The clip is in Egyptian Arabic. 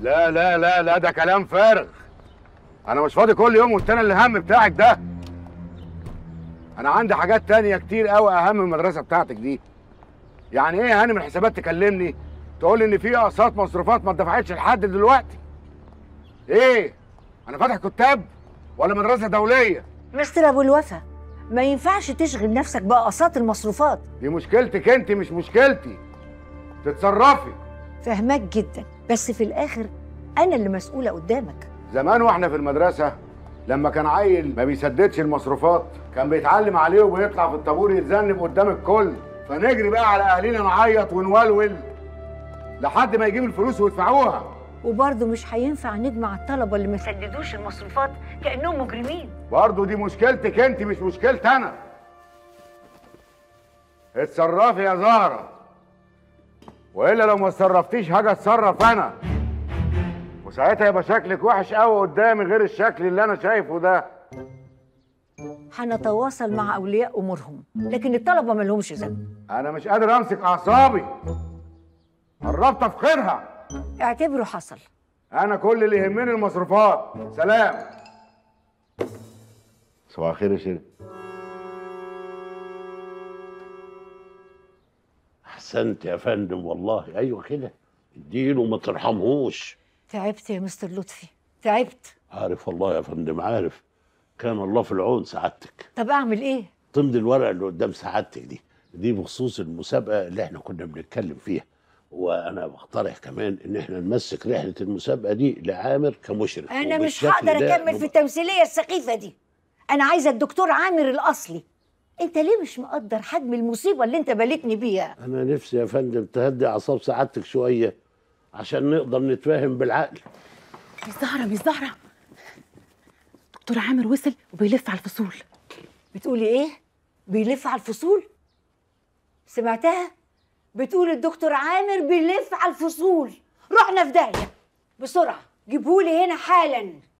لا لا لا لا ده كلام فارغ انا مش فاضي كل يوم والتاني الهم بتاعك ده انا عندي حاجات تانية كتير قوي اهم من المدرسه بتاعتك دي يعني ايه هاني من الحسابات تكلمني تقول لي ان في اقساط مصروفات ما اتدفعتش لحد دلوقتي ايه انا فاتح كتاب ولا مدرسه دوليه مستر ابو الوفا ما ينفعش تشغل نفسك باقساط المصروفات دي مشكلتك انت مش مشكلتي تتصرفي فهمك جدا بس في الاخر انا اللي مسؤوله قدامك زمان واحنا في المدرسة لما كان عيل ما بيسددش المصروفات كان بيتعلم عليه وبيطلع في الطابور يتذنب قدام الكل فنجري بقى على اهالينا نعيط ونولول لحد ما يجيب الفلوس ويدفعوها وبرضه مش هينفع نجمع الطلبه اللي ما سددوش المصروفات كانهم مجرمين برضه دي مشكلتك انت مش مشكلتي انا اتصرفي يا زهرة والا لو ما اتصرفتيش هاجي اتصرف انا وساعتها يبقى شكلك وحش قوي قدامي غير الشكل اللي انا شايفه ده هنتواصل مع اولياء امورهم لكن الطلبه ما لهمش ذنب انا مش قادر امسك اعصابي قربت افخرها اعتبره حصل انا كل اللي يهمني المصروفات سلام صباح الخير يا شيرين احسنت يا فندم والله ايوه كده اديله ما ترحمهوش تعبت يا مستر لطفي تعبت عارف والله يا فندم عارف كان الله في العون سعادتك طب اعمل ايه ضمن الورقه اللي قدام سعادتك دي دي بخصوص المسابقه اللي احنا كنا بنتكلم فيها وانا بقترح كمان ان احنا نمسك رحله المسابقه دي لعامر كمشرف انا مش وبالشكل هقدر ده اكمل في نبقى- التمثيليه السخيفه دي انا عايزه الدكتور عامر الاصلي انت ليه مش مقدر حجم المصيبه اللي انت بالتني بيها انا نفسي يا فندم تهدي اعصاب سعادتك شويه عشان نقدر نتفاهم بالعقل مش زهرة مش زهرة دكتور عامر وصل وبيلف على الفصول بتقولي ايه بيلف على الفصول سمعتها بتقول الدكتور عامر بيلف على الفصول رحنا في داهيه بسرعه جيبهولي هنا حالا